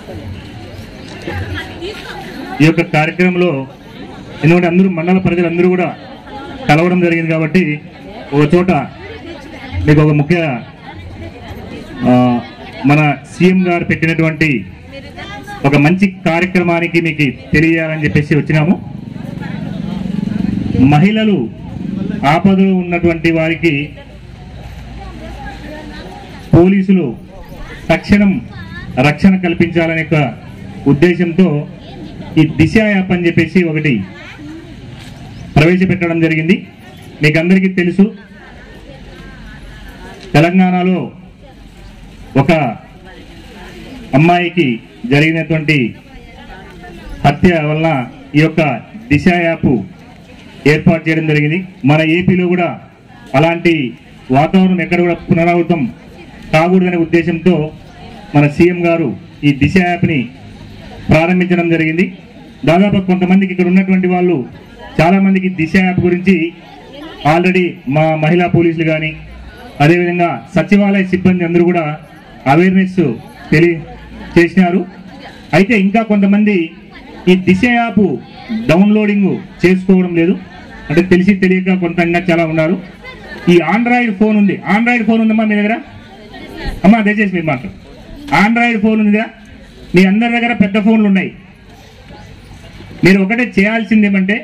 ఈ యొక్క కార్యక్రమంలో ఎందుకంటే అందరూ మండల ప్రజలందరూ కూడా కలవడం జరిగింది కాబట్టి ఒక చోట మీకు ఒక ముఖ్య ఆ, మన సీఎం గారు పెట్టినటువంటి ఒక మంచి కార్యక్రమానికి మీకు తెలియాలని చెప్పేసి వచ్చినాము మహిళలు ఆపదలో ఉన్నటువంటి వారికి పోలీసులు తక్షణం రక్షణ కల్పించాలనే ఒక ఉద్దేశంతో ఈ దిశ యాప్ అని చెప్పేసి ఒకటి ప్రవేశపెట్టడం జరిగింది మీకు అందరికీ తెలుసు తెలంగాణలో ఒక అమ్మాయికి జరిగినటువంటి హత్య వలన ఈ యొక్క దిశ యాప్ ఏర్పాటు చేయడం జరిగింది మన ఏపీలో కూడా అలాంటి వాతావరణం ఎక్కడ కూడా పునరావృతం కాకూడదనే ఉద్దేశంతో మన సీఎం గారు ఈ దిశ యాప్ని ప్రారంభించడం జరిగింది దాదాపు కొంతమందికి ఇక్కడ ఉన్నటువంటి వాళ్ళు చాలా మందికి దిశ యాప్ గురించి ఆల్రెడీ మా మహిళా పోలీసులు కానీ అదేవిధంగా సచివాలయ సిబ్బంది అందరూ కూడా అవేర్నెస్ తెలియ చేసినారు అయితే ఇంకా కొంతమంది ఈ దిశ యాప్ డౌన్లోడింగ్ చేసుకోవడం లేదు అంటే తెలిసి తెలియక కొంత ఇంకా చాలా ఉన్నారు ఈ ఆండ్రాయిడ్ ఫోన్ ఉంది ఆండ్రాయిడ్ ఫోన్ ఉందమ్మా మీ దగ్గర అమ్మా దయచేసి మీరు మాట్లాడు ఆండ్రాయిడ్ ఫోన్ ఉందిగా మీ అందరి దగ్గర పెద్ద ఫోన్లు ఉన్నాయి మీరు ఒకటే చేయాల్సింది ఏమంటే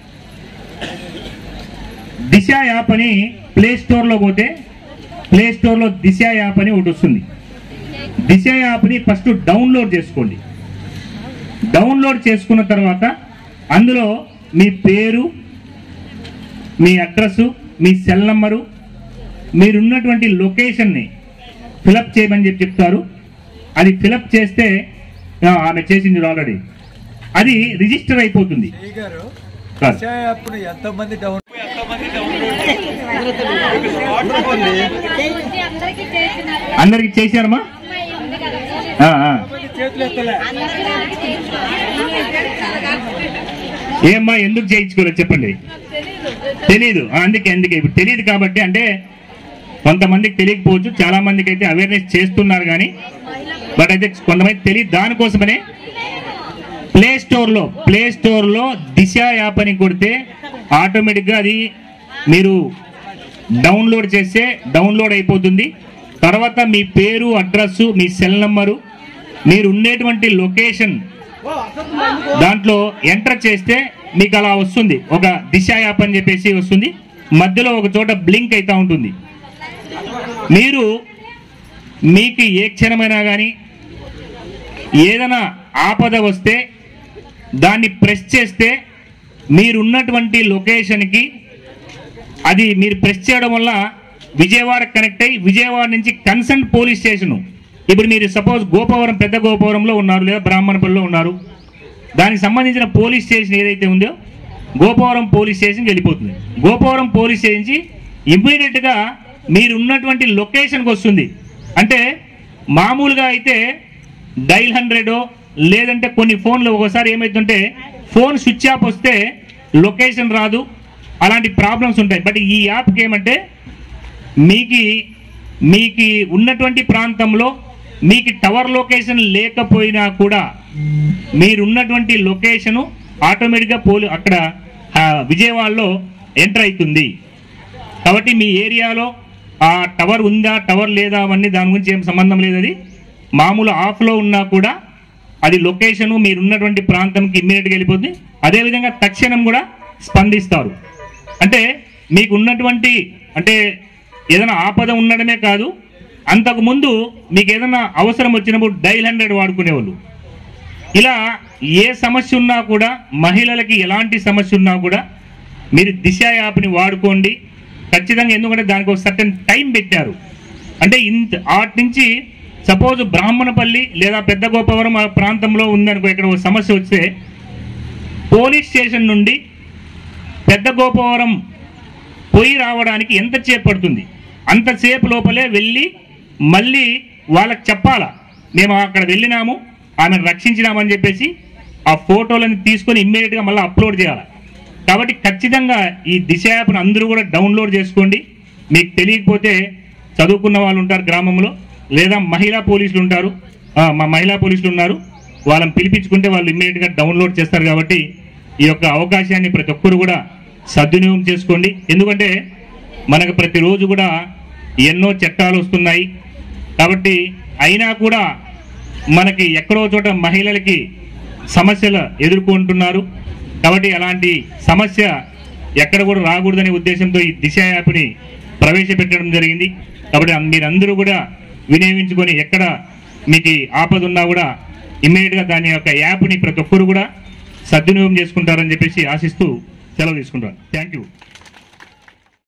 దిశ యాప్ అని ప్లే స్టోర్లో పోతే ప్లే స్టోర్లో దిశ యాప్ అని ఒకటి వస్తుంది దిశ యాప్ని ఫస్ట్ డౌన్లోడ్ చేసుకోండి డౌన్లోడ్ చేసుకున్న తర్వాత అందులో మీ పేరు మీ అడ్రస్ మీ సెల్ నంబరు మీరున్నటువంటి లొకేషన్ని ఫిలప్ చేయమని చెప్పి చెప్తారు అది ఫిలప్ చేస్తే ఆ, ఆమె చేసింది ఆల్రెడీ అది రిజిస్టర్ అయిపోతుంది జై గారు సార్. దిశ యాప్ను ఎంతమంది డౌన్ అందరికీ చేసినారు అందరికి చేశారమ్మా అమ్మాయి ఉంది కదా ఆ, ఆ. చేతులు ఎత్తలే అందరికీ ఏమ్మా ఎందుకు చేయించుకోలేదు చెప్పండి తెలీదు ఆ, అందుకే అందుకే ఇప్పుడు తెలియదు కాబట్టి అంటే కొంతమందికి తెలియకపోవచ్చు చాలా మందికి అయితే అవేర్నెస్ చేస్తున్నారు కానీ బట్ అయితే కొంతమంది తెలియదు దానికోసమనే ప్లే స్టోర్లో ప్లే స్టోర్లో దిశ యాప్ అని కొడితే ఆటోమేటిక్గా అది మీరు డౌన్లోడ్ చేస్తే డౌన్లోడ్ అయిపోతుంది తర్వాత మీ పేరు అడ్రస్ మీ సెల్ నంబరు మీరు ఉండేటువంటి లొకేషన్ దాంట్లో ఎంటర్ చేస్తే మీకు అలా వస్తుంది ఒక దిశ యాప్ అని చెప్పేసి వస్తుంది మధ్యలో ఒక చోట బ్లింక్ అవుతా ఉంటుంది మీరు మీకు ఏ క్షణమైనా కానీ ఏదైనా ఆపద వస్తే దాన్ని ప్రెస్ చేస్తే మీరున్నటువంటి లొకేషన్కి అది మీరు ప్రెస్ చేయడం వల్ల విజయవాడ కనెక్ట్ అయ్యి విజయవాడ నుంచి కన్సర్న్ పోలీస్ స్టేషన్ ఇప్పుడు మీరు సపోజ్ గోపవరం పెద్ద గోపవరంలో ఉన్నారు లేదా బ్రాహ్మణపల్లిలో ఉన్నారు దానికి సంబంధించిన పోలీస్ స్టేషన్ ఏదైతే ఉందో గోపవరం పోలీస్ స్టేషన్కి వెళ్ళిపోతుంది గోపవరం పోలీస్ స్టేషన్ నుంచి ఇమ్మీడియట్గా మీరు ఉన్నటువంటి లొకేషన్కి వస్తుంది అంటే మామూలుగా అయితే డైల్ హండ్రెడ్ లేదంటే కొన్ని ఫోన్లు ఒకసారి ఏమవుతుంటే ఫోన్ స్విచ్ ఆఫ్ వస్తే లొకేషన్ రాదు అలాంటి ప్రాబ్లమ్స్ ఉంటాయి బట్ ఈ యాప్కి ఏమంటే మీకు మీకు ఉన్నటువంటి ప్రాంతంలో మీకు టవర్ లొకేషన్ లేకపోయినా కూడా మీరున్నటువంటి లొకేషను ఆటోమేటిక్గా పోలి అక్కడ ఆ, విజయవాడలో ఎంటర్ అవుతుంది కాబట్టి మీ ఏరియాలో ఆ టవర్ ఉందా టవర్ లేదా అవన్నీ దాని గురించి ఏం సంబంధం లేదు అది మామూలు ఆఫ్లో ఉన్నా కూడా అది లొకేషను మీరు ఉన్నటువంటి ప్రాంతంకి ఇమ్మీడియట్గా వెళ్ళిపోతుంది అదేవిధంగా తక్షణం కూడా స్పందిస్తారు అంటే మీకు ఉన్నటువంటి అంటే ఏదైనా ఆపద ఉండడమే కాదు అంతకు ముందు మీకు ఏదైనా అవసరం వచ్చినప్పుడు డైల్ హండ్రెడ్ వాడుకునేవాళ్ళు ఇలా ఏ సమస్య ఉన్నా కూడా మహిళలకి ఎలాంటి సమస్య ఉన్నా కూడా మీరు దిశ యాప్ని వాడుకోండి ఖచ్చితంగా ఎందుకంటే దానికి ఒక సర్టన్ టైం పెట్టారు అంటే ఇంత వాటి నుంచి సపోజ్ బ్రాహ్మణపల్లి లేదా పెద్ద గోపవరం ఆ ప్రాంతంలో ఉందనుకో ఇక్కడ ఒక సమస్య వస్తే పోలీస్ స్టేషన్ నుండి పెద్ద గోపవరం పోయి రావడానికి ఎంత సేపు పడుతుంది అంతసేపు లోపలే వెళ్ళి మళ్ళీ వాళ్ళకి చెప్పాలా మేము అక్కడ వెళ్ళినాము ఆమెను రక్షించినామని చెప్పేసి ఆ ఫోటోలను తీసుకొని ఇమ్మీడియట్గా మళ్ళీ అప్లోడ్ చేయాలి కాబట్టి ఖచ్చితంగా ఈ దిశ యాప్ను అందరూ కూడా డౌన్లోడ్ చేసుకోండి మీకు తెలియకపోతే చదువుకున్న వాళ్ళు ఉంటారు గ్రామంలో లేదా మహిళా పోలీసులు ఉంటారు ఆ, మా మహిళా పోలీసులు ఉన్నారు వాళ్ళని పిలిపించుకుంటే వాళ్ళు ఇమ్మీడియట్గా డౌన్లోడ్ చేస్తారు కాబట్టి ఈ యొక్క అవకాశాన్ని ప్రతి ఒక్కరు కూడా సద్వినియోగం చేసుకోండి ఎందుకంటే మనకు ప్రతిరోజు కూడా ఎన్నో చట్టాలు వస్తున్నాయి కాబట్టి అయినా కూడా మనకి ఎక్కడో చోట మహిళలకి సమస్యలు ఎదుర్కొంటున్నారు కాబట్టి అలాంటి సమస్య ఎక్కడ కూడా రాకూడదనే ఉద్దేశంతో ఈ దిశ యాప్ని ప్రవేశపెట్టడం జరిగింది కాబట్టి మీరందరూ కూడా వినియోగించుకొని ఎక్కడ మీకు ఆపద ఉన్నా కూడా ఇమ్మీడియట్గా దాని యొక్క యాప్ని ప్రతి ఒక్కరు కూడా సద్వినియోగం చేసుకుంటారని చెప్పేసి ఆశిస్తూ సెలవు తీసుకుంటాను థ్యాంక్ యూ